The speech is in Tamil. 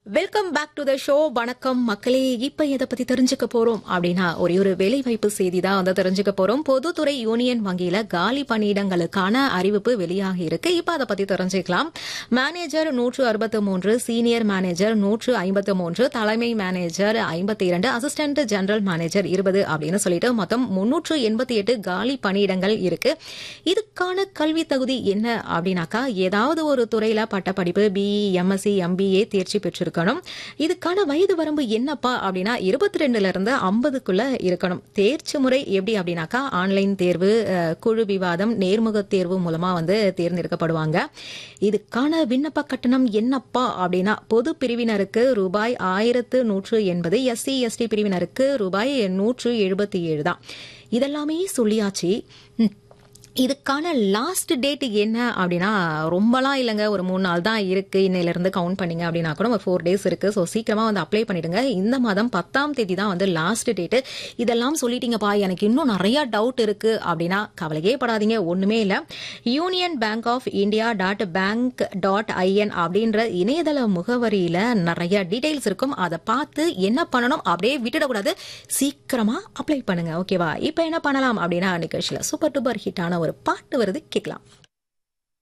Welcome back to the show வணக்கம் மக்களே இப்ப எதை பத்தி தெரிஞ்சுக்க போறோம் அப்படின்னா ஒரே ஒரு வேலைவாய்ப்பு செய்தி தான் வந்து தெரிஞ்சுக்க போறோம் பொதுத்துறை யூனியன் வங்கியில காலி பணியிடங்களுக்கான அறிவிப்பு வெளியாகி இருக்கு இப்ப அதை பத்தி தெரிஞ்சுக்கலாம் மேனேஜர் நூற்று அறுபத்து மூன்று சீனியர் மேனேஜர் நூற்று ஐம்பத்து மூன்று தலைமை மேனேஜர் ஐம்பத்தி இரண்டு அசிஸ்டன்ட் ஜெனரல் மேனேஜர் இருபது அப்படின்னு சொல்லிட்டு மொத்தம் முன்னூற்று எண்பத்தி எட்டு காலி பணியிடங்கள் இருக்கு இதுக்கான கல்வி தகுதி என்ன அப்படின்னாக்கா ஏதாவது ஒரு துறையில பட்டப்படிப்பு பிஇ எம்எஸ்சி எம்பிஏ தேர்ச்சி பெற்றிருக்கணும் இதுக்கான வயது வரம்பு என்னப்பா அப்படின்னா இருபத்தி ரெண்டுல இருந்து ஐம்பதுக்குள்ள இருக்கணும் தேர்ச்சி முறை எப்படி அப்படின்னாக்கா ஆன்லைன் தேர்வு அஹ், குழு விவாதம் நேர்முக தேர்வு மூலமா வந்து தேர்ந்தெடுக்கப்படுவாங்க இதுக்கான விண்ணப்ப கட்டணம் என்னப்பா அப்படின்னா பொது பிரிவினருக்கு ரூபாய் ஆயிரத்து நூற்று எண்பது எஸ்சி எஸ்டி பிரிவினருக்கு ரூபாய் நூற்று எழுபத்தி ஏழு தான் இதெல்லாமே சொல்லியாச்சு ம். இதுக்கான லாஸ்ட் டேட் என்ன அப்படின்னா ரொம்பலாம் இல்லைங்க ஒரு மூணு நாள் தான் இருக்கு இன்னையில இருந்து கவுண்ட் பண்ணீங்க அப்படின்னா கூட ஒரு ஃபோர் டேஸ் இருக்கு ஸோ சீக்கிரமா வந்து அப்ளை பண்ணிடுங்க இந்த மாதம் பத்தாம் தேதி தான் வந்து லாஸ்ட் டேட் இதெல்லாம் சொல்லிட்டீங்கப்பா எனக்கு இன்னும் நிறைய டவுட் இருக்கு அப்படின்னா கவலையே படாதீங்க ஒண்ணுமே இல்லை union bank of India dot bank dot IN அப்படின்ற இணையதள முகவரியில நிறைய டீடைல்ஸ் இருக்கும் அதை பார்த்து என்ன பண்ணணும் அப்படியே விட்டுடக்கூடாது சீக்கிரமா அப்ளை பண்ணுங்க ஓகேவா இப்போ என்ன பண்ணலாம் அப்படின்னா நிகழ்ச்சியில சூப்பர் டூப்பர் ஹிட்டான ஒரு பாட்டு வருது கேட்கலாம்